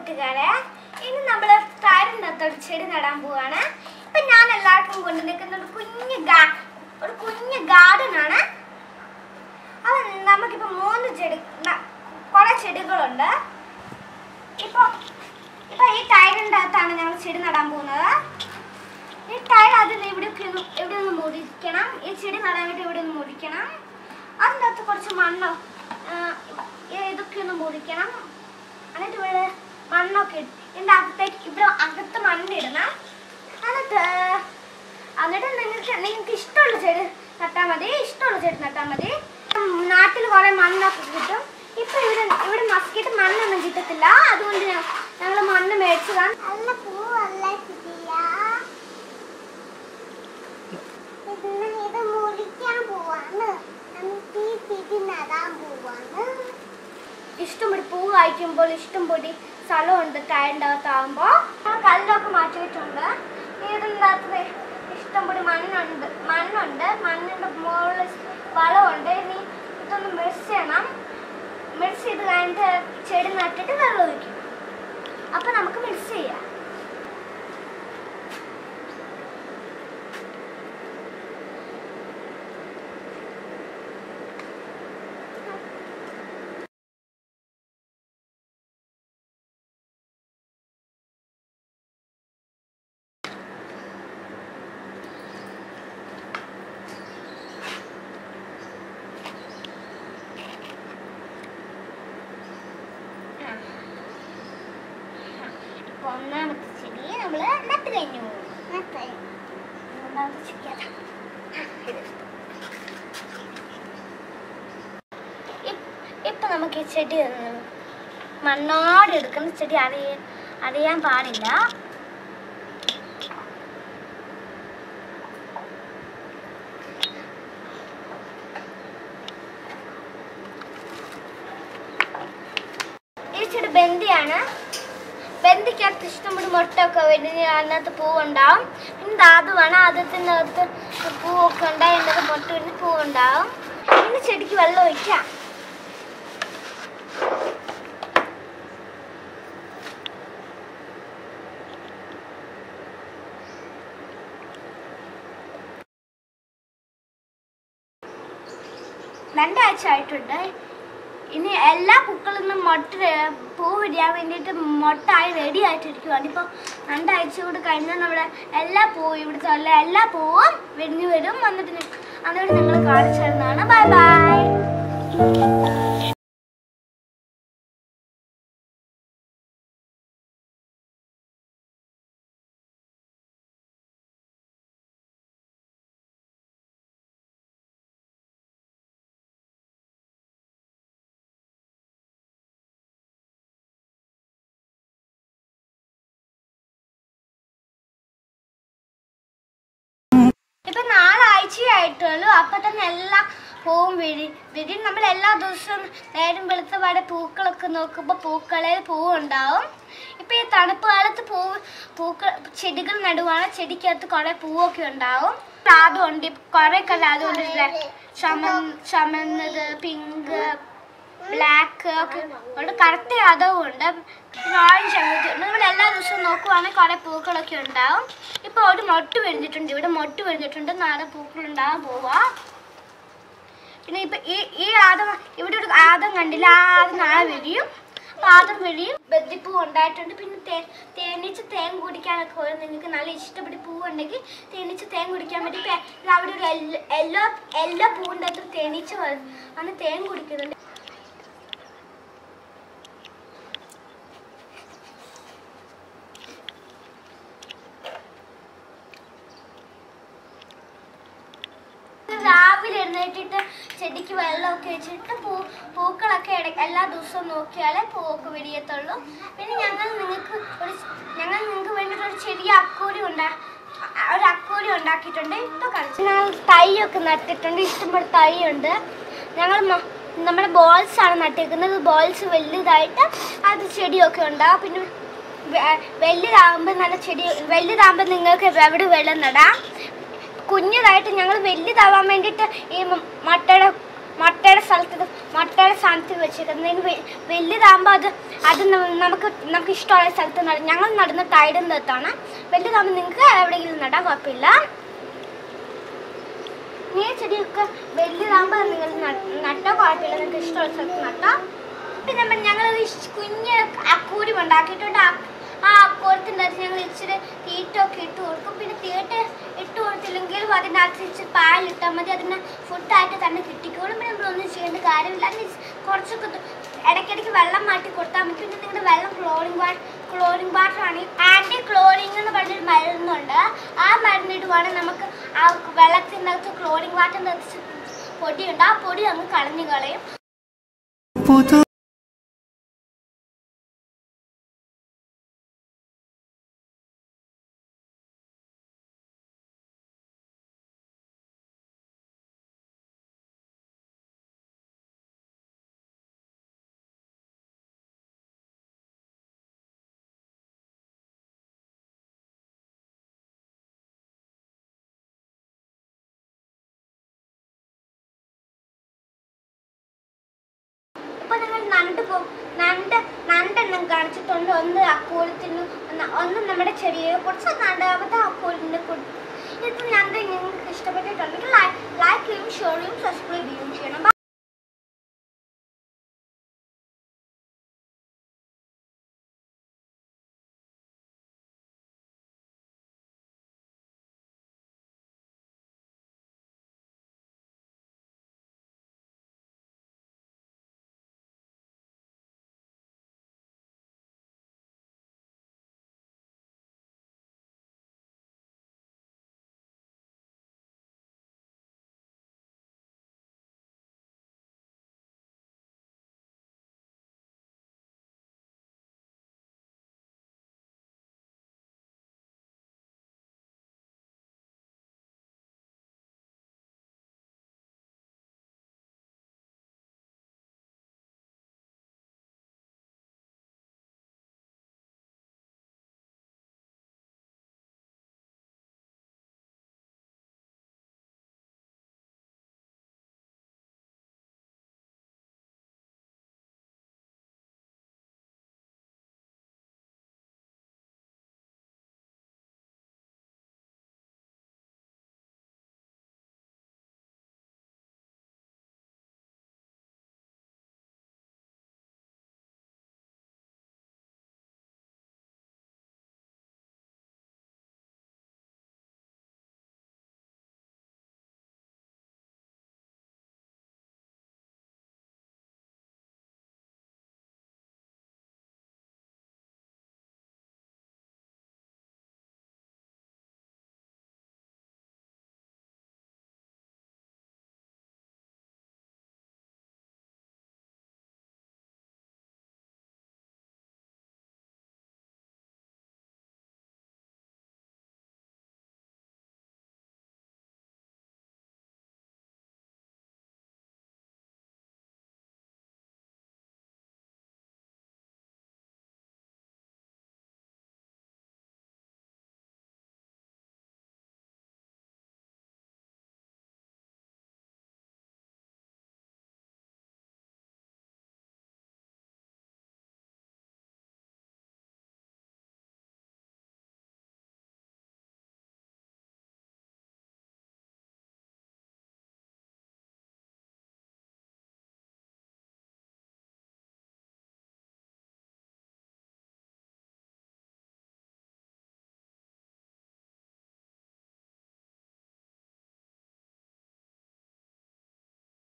കൂട്ടുകാരെ ഇനി നമ്മൾ താരനകത്തൊരു ചെടി നടാൻ പോവാണ് ഇപ്പൊ ഞാൻ എല്ലാവർക്കും കൊണ്ട് നിൽക്കുന്ന ഒരു കുഞ്ഞു ഗാ ഒരു കുഞ്ഞു ഗാർഡൻ ആണ് അത് നമുക്കിപ്പോ മൂന്ന് ചെടി ന- കുറെ ചെടികളുണ്ട് ഇപ്പൊ ഇപ്പൊ ഈ ടൈലിൻ്റെ അകത്താണ് ഞങ്ങൾ ചെടി നടാൻ പോകുന്നത് ഈ ടൈൽ അതിൽ ഇവിടെ ഇവിടെ ഒന്ന് മുറിക്കണം ഈ ചെടി നടാൻ വേണ്ടി ഇവിടെ ഒന്ന് മുറിക്കണം അതിൻ്റെ അകത്ത് കുറച്ച് മണ്ണോ ആ, ഇതൊക്കെ ഒന്ന് മുറിക്കണം എന്നിട്ട് ഇവിടെ മണ്ണൊക്കെ ഇട്ട് ഇതിൻ്റെ അകത്തേക്ക് ഇവിടെ അകത്ത് മണ്ണിടണം എന്നിട്ട് എന്നിട്ട് നിങ്ങൾക്ക് നിങ്ങൾക്ക് ഇഷ്ടമുള്ള ചെടി നട്ടാൽ മതി ഇഷ്ടമുള്ള ചെടി നട്ടാൽ മതി നാട്ടിൽ കുറേ മണ്ണൊക്കെ കിട്ടും ഇപ്പൊ ഇവിടെ ഇവിടെ മസ്കിട്ട് മണ്ണൊന്നും കിട്ടത്തില്ല അതുകൊണ്ട് ഞങ്ങൾ മണ്ണ് മേടിച്ചതാണ് അല്ല പൂവല്ല കിട്ടിയ ഇതിന് ഇത് മുറിക്കാൻ പോവാണ് നമുക്ക് ഈ പിടി നടാൻ പോവാണ് ഇഷ്ടംപൊടി പൂ കായ്ക്കുമ്പോൾ ഇഷ്ടംപൊടി സ്ഥലമുണ്ട് ടയറിൻ്റെ അകത്താകുമ്പോൾ കല്ലൊക്കെ മാറ്റി വെച്ചിട്ടുണ്ട് ഇതിൻ്റെ അകത്ത് ഇഷ്ടംപൊടി മണ്ണുണ്ട് മണ്ണുണ്ട് മണ്ണിൻ്റെ മുകളിൽ വളമുണ്ട് ഇനി ഇതൊന്ന് മിക്സ് ചെയ്യണം മിക്സ് ചെയ്ത് കഴിഞ്ഞിട്ട് ചെടി നട്ടിട്ട് വെള്ളം ഒഴിക്കും അപ്പം നമുക്ക് മിക്സ് ചെയ്യാം ഇപ്പൊ ഒന്നാമത്തെ ചെടി നമ്മൾ നട്ട് കഴിഞ്ഞു നട്ട്. രണ്ടാമത്തെ ചെടി അതാ. ഇപ്- ഇപ്പൊ നമുക്ക് ഈ ചെടി ഒന്ന് മണ്ണോടെ എടുക്കുന്ന ചെടി അറിയ അറിയാൻ പാടില്ല ഈ ചെടി ബന്ദിയാണ് ബന്ദിക്കകത്ത് ഇഷ്ടംപോലെ മുട്ടൊക്കെ വരുന്ന അതിനകത്ത് പൂവുണ്ടാവും പിന്നെ ധാതുവാണ് ആദ്യത്തിൻ്റെ അകത്ത് പൂവൊക്കെ ഉണ്ടായി അതിനകത്ത് മുട്ട വരുന്ന പൂവുണ്ടാവും പിന്നെ ചെടിക്ക് വെള്ളം ഒഴിക്കാം രണ്ടാഴ്ച ആയിട്ടുണ്ട് ഇനി എല്ലാ പൂക്കളിൽ നിന്നും മുട്ട വേ- പൂ വിരിയാൻ വേണ്ടിയിട്ട് മുട്ടായി റെഡി ആയിട്ടിരിക്കുവാണ് ഇപ്പോൾ രണ്ടാഴ്ച കൂടി കഴിഞ്ഞാൽ നമ്മുടെ എല്ലാ പൂവും ഇവിടുത്തെ ഉള്ള എല്ലാ പൂവും വിരിഞ്ഞു വരും വന്നിട്ട് നി- എന്നിട്ട് നിങ്ങൾ കാണിച്ചു തരുന്നതാണ് ബൈ ബൈ ഇപ്പൊ നാലാഴ്ചയായിട്ടുള്ളൂ അപ്പൊ തന്നെ എല്ലാ പൂവും വിരി വിരി നമ്മൾ എല്ലാ ദിവസവും നേരം വെളുത്തപാടെ പൂക്കളൊക്കെ നോക്കുമ്പോൾ പൂക്കളിൽ പൂവുണ്ടാവും ഇപ്പൊ ഈ തണുപ്പ് കാലത്ത് പൂവ് പൂക്കൾ ചെടികൾ നടുവാണ് ചെടിക്കകത്ത് കുറെ പൂവൊക്കെ ഉണ്ടാവും അതുകൊണ്ട് കുറെ കളർ അതുകൊണ്ട് ചമൻ ചമന്നത് പിങ്ക് ബ്ലാക്ക് ഒക്കെ ഉണ്ട് കറുത്ത യാദവും ഉണ്ട് ഓറഞ്ച് അങ്ങനത്തെ ഉണ്ട് നമ്മൾ എല്ലാ ദിവസവും നോക്കുവാണെങ്കിൽ കുറെ പൂക്കളൊക്കെ ഉണ്ടാവും ഇപ്പൊ ഒരു മൊട്ട് വിരിഞ്ഞിട്ടുണ്ട് ഇവിടെ മൊട്ട് വിരിഞ്ഞിട്ടുണ്ട് നാളെ പൂക്കൾ ഉണ്ടാകാൻ പോവാ പിന്നെ ഇപ്പൊ ഈ ഈ ആദം ഇവിടെ ഒരു ആദം കണ്ടില്ല ആ ആദം നാളെ വിരിയും അപ്പൊ ആദം വിരിയും ബദ്ധിപ്പൂ ഉണ്ടായിട്ടുണ്ട് പിന്നെ തേ തേനീച്ച് തേൻ കുടിക്കാനൊക്കെ വരും നിങ്ങൾക്ക് നല്ല ഇഷ്ടപ്പെട്ട പൂവ് ഉണ്ടെങ്കിൽ തേനീച്ച് തേൻ കുടിക്കാൻ പറ്റും ഇപ്പൊ ഇത് അവിടെ ഒരു എല്ലോ എല്ലോ എല്ലോ പൂവിൻ്റെ അത്ര തേനീച്ച് വരും അന്ന് തേൻ കുടിക്കുന്നുണ്ട് രാവിലെ എഴുന്നേറ്റിട്ട് ചെടിക്ക് വെള്ളമൊക്കെ വെച്ചിട്ട് പൂ പൂക്കളൊക്കെ ഇട എല്ലാ ദിവസവും നോക്കിയാലേ പൂവൊക്കെ വിരിയത്തുള്ളൂ പിന്നെ ഞങ്ങൾ നിങ്ങൾക്ക് ഒരു ഞങ്ങൾ നിങ്ങൾക്ക് വേണ്ടിയിട്ട് ഒരു ചെറിയ അക്കൂരി ഉണ്ടാ അ- ഒരു അക്കൂരി ഉണ്ടാക്കിയിട്ടുണ്ട് ഇപ്പൊ കളിച്ചു ഞങ്ങൾ തൈയൊക്കെ നട്ടിട്ടുണ്ട് ഇഷ്ടംപോലെ തൈയുണ്ട് ഞങ്ങൾ മ- നമ്മുടെ ബോൾസ് ആണ് നട്ടിരിക്കുന്നത് ബോൾസ് വലുതായിട്ട് അത് ചെടിയൊക്കെ ഉണ്ടാവും പിന്നെ വെ- വലുതാകുമ്പോൾ നല്ല ചെടി വലുതാകുമ്പോൾ നിങ്ങൾക്ക് എവിടെ വെള്ളം നടാം കുഞ്ഞതായിട്ട് ഞങ്ങൾ വലുതാവാൻ വേണ്ടിയിട്ട് ഈ മ- മട്ടയുടെ മട്ടയുടെ സ്ഥലത്ത് ഇത് മട്ടയുടെ സ്ഥാനത്ത് വെച്ചിരിക്കുന്നത് ഇനി വെ- വലുതാകുമ്പോൾ അത് അത് ന- നമുക്ക് നമുക്ക് ഇഷ്ടമുള്ള സ്ഥലത്ത് നടും ഞങ്ങൾ നടുന്ന ടൈഡിൻ്റെ അടുത്താണ് വലുതാകുമ്പോൾ നിങ്ങൾക്ക് എവിടെയെങ്കിലും നടാൻ കുഴപ്പമില്ല ഈ ചെടിയൊക്കെ വലുതാകുമ്പോൾ നിങ്ങൾ നട്ടോ കുഴപ്പമില്ല നിങ്ങൾക്ക് ഇഷ്ടമുള്ള സ്ഥലത്ത് നട്ടോ പിന്നെ നമ്മൾ ഞങ്ങൾ കുഞ്ഞ് അക്കൂരി ഉണ്ടാക്കിയിട്ടുണ്ട് ആ- ആ അക്കൂരത്തിൻ്റെ അകത്ത് ഞങ്ങൾ ഇച്ചിരി തീറ്റൊക്കെ ഇട്ട് കൊടുക്കും പിന്നെ തീറ്റ ഇട്ട് കൊടുത്തില്ലെങ്കിലും അതിനകത്ത് ഇച്ചിരി പാലിട്ടാൽ മതി അതിന് ഫുഡായിട്ട് തന്നെ കിട്ടിക്കോളും പിന്നെ നമ്മളൊന്നും ചെയ്യേണ്ട കാര്യമില്ല അതിന് ഇച്ചി- കുറച്ചൊക്കെ ദു- ഇടയ്ക്കിടയ്ക്ക് വെള്ളം മാറ്റി കൊടുത്താൽ മതി പിന്നെ നിങ്ങളുടെ വെള്ളം ക്ലോറിൻ വാട്ടർ ക്ലോറിൻ വാട്ടർ ആണ് ആൻറ്റി ക്ലോറിൻ എന്ന് പറഞ്ഞൊരു മരുന്നുണ്ട് ആ മരുന്നിടുവാണെങ്കിൽ നമുക്ക് ആ വെള്ളത്തിൻ്റെ അകത്ത് ക്ലോറിൻ വാട്ടറിൻ്റെ അകത്ത് പൊടിയുണ്ട് ആ പൊടി അങ്ങ് കളഞ്ഞു കളയും പുതു ഇപ്പൊ നിങ്ങൾ നണ്ട് പോ നണ്ട് നണ്ടെണ്ണം കാണിച്ചിട്ടുണ്ട് ഒന്ന് അക്കോലത്തിന് ഒന്ന് ഒന്ന് നമ്മുടെ ചെറിയ കുറച്ച് നണ്ടാമത്തെ അക്കോലിന്റെ കൊടുത്തു ഇത് നണ്ട് നിങ്ങൾക്ക് ഇഷ്ടപ്പെട്ടിട്ടുണ്ടെങ്കിൽ ലൈക്ക് ചെയ്യും ഷെയർ ചെയ്യും സബ്സ്ക്രൈബ് ചെയ്യും